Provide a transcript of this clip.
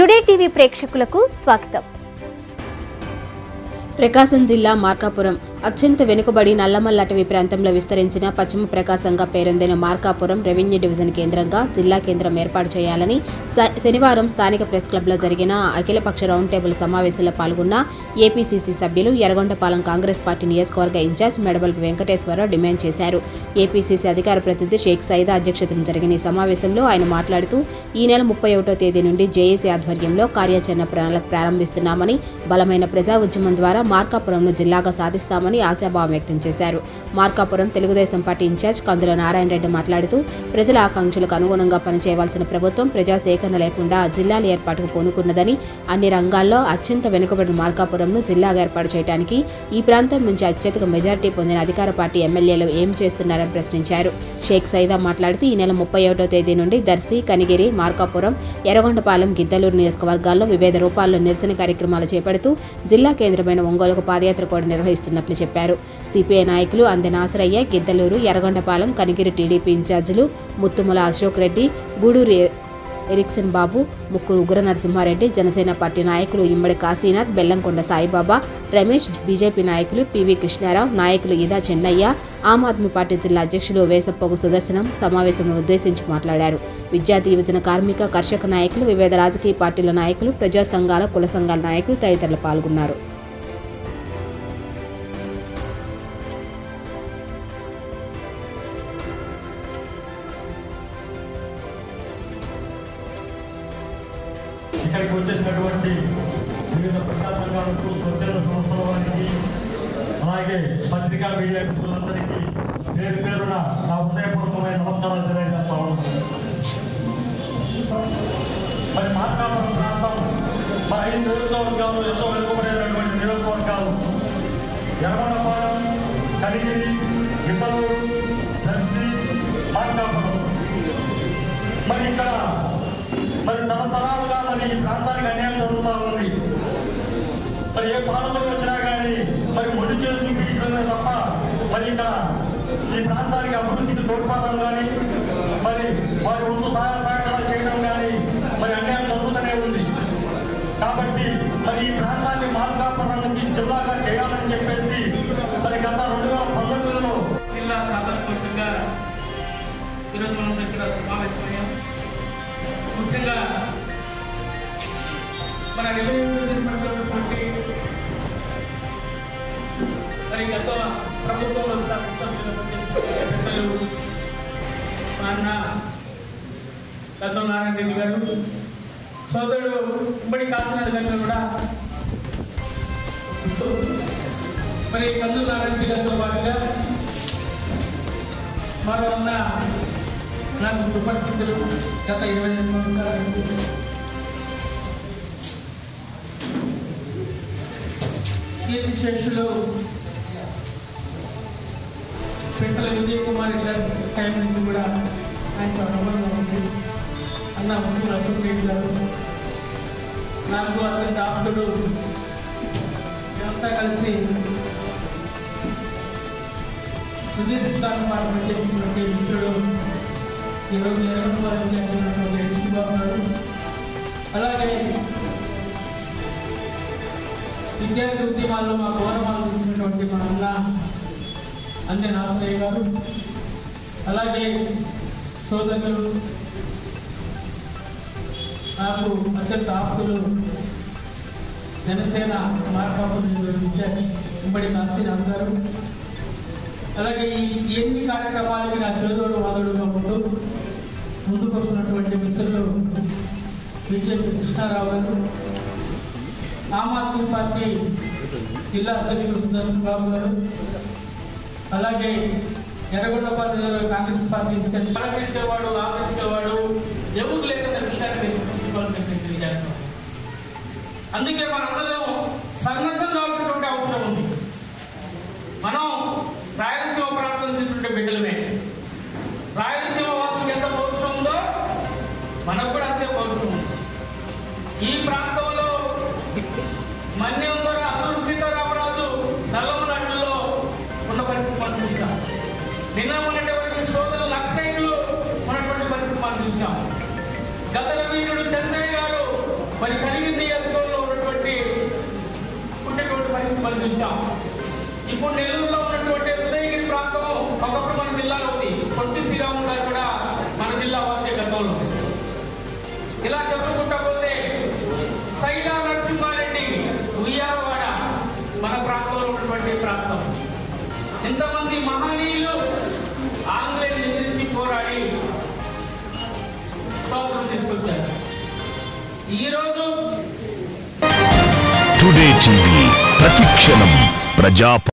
today TV ప్రేక్షకులకు స్వాగతం ప్రకాశం జిల్లా మార్కాపురం అత్యంత వెనుకబడి నల్లమల్ల అటవీ ప్రాంతంలో విస్తరించిన పశ్చిమ ప్రకాశంగా పేరొందిన మార్కాపురం రెవెన్యూ డివిజన్ కేంద్రంగా జిల్లా కేంద్రం ఏర్పాటు చేయాలని స- శనివారం స్థానిక ప్రెస్ క్లబ్లో జరిగిన అఖిలపక్ష రౌండ్ టేబుల్ సమావేశంలో పాల్గొన్న ఏపీసీసీ సభ్యులు ఎర్రగొండపాలెం కాంగ్రెస్ పార్టీ నియోజకవర్గ ఇన్ఛార్జ్ మెడబల్పు వెంకటేశ్వరరావు డిమాండ్ చేశారు ఏపీసీసీ అధికార ప్రతినిధి షేక్ సైదా అధ్యక్షతన జరిగిన ఈ సమావేశంలో ఆయన మాట్లాడుతూ ఈ నెల ముప్పై ఒకటో తేదీ నుండి జేఏసీ ఆధ్వర్యంలో కార్యాచరణ ప్రణాళిక ప్రారంభిస్తున్నామని బలమైన ప్రజా ఉద్యమం ద్వారా మార్కాపురంను జిల్లాగా సాధిస్తామని ఆశాభావం వ్యక్తం చేశారు మార్కాపురం తెలుగుదేశం పార్టీ ఇన్ఛార్జ్ కందుల నారాయణ రెడ్డి మాట్లాడుతూ ప్రజల ఆకాంక్షలకు అనుగుణంగా పనిచేయవలసిన ప్రభుత్వం ప్రజా సేకరణ లేకుండా జిల్లాల ఏర్పాటుకు పూనుకున్నదని అన్ని రంగాల్లో అత్యంత వెనుకబడిన మార్కాపురంను జిల్లాగా ఏర్పాటు చేయడానికి ఈ ప్రాంతం నుంచి అత్యధిక మెజార్టీ పొందిన అధికార పార్టీ ఎమ్మెల్యేలు ఏం చేస్తున్నారని ప్రశ్నించారు షేక్ సైదా మాట్లాడుతూ ఈ నెల ముప్పై ఒకటో తేదీ నుండి దర్శి కనిగిరి మార్కాపురం ఎర్రగొండపాలెం గిద్దలూరు నియోజకవర్గాల్లో వివిధ రూపాల్లో నిరసన కార్యక్రమాలు చేపడుతూ జిల్లా కేంద్రమైన ఒంగోలుకు పాదయాత్ర కూడా నిర్వహిస్తున్నట్లు చెప్పారు సిపిఐ నాయకులు అందె నాసరయ్య గిద్దలూరు ఎర్రగొండపాలెం కనిగిరి టీడీపీ ఇన్ఛార్జీలు ముత్తుముల అశోక్ రెడ్డి గూడూరు ఎ- ఎరిక్సన్ బాబు ముక్కురు ఉగ్ర నరసింహారెడ్డి జనసేన పార్టీ నాయకులు ఇమ్మడి కాశీనాథ్ బెల్లంకొండ సాయిబాబా రమేష్ బీజేపీ నాయకులు పివి కృష్ణారావు నాయకులు ఇదా చెన్నయ్య ఆమ్ ఆద్మీ పార్టీ జిల్లా అధ్యక్షులు వేసప్పగు సుదర్శనం సమావేశంను ఉద్దేశించి మాట్లాడారు విద్యార్థి యువజన కార్మిక కర్షక నాయకులు వివిధ రాజకీయ పార్టీల నాయకులు ప్రజా సంఘాల కుల సంఘాల నాయకులు తదితరులు పాల్గొన్నారు ఇక్కడికి వచ్చేసినటువంటి వివిధ ప్రజా సంఘాలకు స్వచ్ఛంద సంస్థల వారికి అలాగే పత్రికా మీడియా మిత్రులందరికీ పేరు పేరున నా హృదయపూర్వకమైన నమస్కారాలు తెలియజేస్తా ఉన్నాను మరి మార్కాపురం ప్రాంతం మా ఐదు నియోజకవర్గాలు ఎంతో వెనుకబడినటువంటి నియోజకవర్గాలు ఎర్రగొండపాలెం కరిగిరి గిద్దలూరు దర్శి మార్కాపురం మరి ఇక్కడ మరి తరతరాలుగా మరి ఈ ప్రాంతానికి అన్యాయం జరుగుతూ ఉంది మరి ఏ పాలనకు వచ్చినా కానీ మరి ముడి చేసి చూపించడమే తప్ప మరి ఇక్కడ ఈ ప్రాంతానికి అభివృద్ధికి తోడ్పడడం కానీ మరి వారి ముందు సహాయ సహకారాలు చేయడం కానీ మరి అన్యాయం జరుగుతూనే ఉంది కాబట్టి మరి ఈ ప్రాంతాన్ని మార్కాపురానికి జిల్లాగా చేయాలని చెప్పేసి మరి గత రెండు వేల పంతొమ్మిదిలో జిల్లా సాధన కోసంగా ఈరోజు మనం దగ్గర సమావేశమయ్యాం ముఖ్యంగా మన రెవెన్యూ డివిజన్ పరిధిలోటువంటి మరి గత ప్రభుత్వంలో శాసనసభ్యులు పెద్దలు మా అన్న గతం నారాయణ రెడ్డి గారు సోదరుడు ఉమ్మడి కాకినాడ గారు కూడా మరి కందు నారాయణ రెడ్డి గారితో పాటుగా మరో ఉన్న నాకు సుపరిచితులు గత ఇరవై ఐదు సంవత్సరాల నుంచి కీర్తి శేషులు పెట్టల విజయ్ కుమార్ గారి టైం నుంచి కూడా ఆయన అనుభవం ఉంది అన్న ముందు అశోక్ రెడ్డి గారు నాకు అతని ఆప్తుడు మేమంతా కలిసి సుదీర్ఘకాలం పాటు పనిచేసినటువంటి మిత్రుడు ఈరోజు నిరంతరం చేస్తున్నటువంటి విష్ణుబాబు గారు అలాగే విద్యార్థి ఉద్యమాల్లో మా గౌరవాలు ఇచ్చినటువంటి మా అన్న అందే నాసరయ్య గారు అలాగే సోదరులు నాకు అత్యంత ఆప్తులు జనసేన మార్కాపురం ఇన్ఛార్జ్ ఉమ్మడి కాశీనాథ్ గారు అలాగే ఈ ఈ ఎన్ని కార్యక్రమాలకి నా చేదోడు వాదోడుగా ఉంటూ ముందుకు వస్తున్నటువంటి మిత్రులు బీజేపీ కృష్ణారావు గారు ఆమ్ ఆద్మీ పార్టీ జిల్లా అధ్యక్షుడు సుదర్శన్ బాబు గారు అలాగే ఎర్రగొండపాటి కాంగ్రెస్ పార్టీ ఇన్ఛార్జ్ ఆలోచించేవాడు ఆలోచించేవాడు ఎవరు లేదన్న విషయాన్ని మీరు తీసుకోవాలని నేను తెలియజేస్తున్నాను అందుకే మనందరం సన్నద్ధం కావాల్సినటువంటి అవసరం ఉంది మనం రాయలసీమ ప్రాంతం తీసుకుంటే బిడ్డలమే రాయలసీమ వారికి ఎంత పౌరుషం ఉందో మనకు కూడా అంతే పౌరుషం ఉంది ఈ ప్రాంతంలో మన్యం ద్వారా అల్లూరు సీతారామరాజు నల్లమనాటిలో ఉన్న పరిస్థితి మనం చూసాం నిన్న ఉన్నటువంటి వరకు సోదరులు లక్షైకులు ఉన్నటువంటి పరిస్థితి మనం చూసాం గత వీరుడు చంద్రయ్య గారు మరి ఒకప్పుడు మన జిల్లాలో ఉంది పొట్టి శ్రీరాములు గారు కూడా మన జిల్లా వాసే గతంలో ఇలా చెప్పుకుంటా పోతే సైలా నరసింహారెడ్డి ఉయ్యాలవాడ మన ప్రాంతంలో ఉన్నటువంటి ప్రాంతం ఇంతమంది మహనీయులు ఆంగ్లేయులు ఎదిరించి పోరాడి స్వాతంత్రం తీసుకొచ్చారు ఈరోజు టుడే టీవీ ప్రతిక్షణం ప్రజా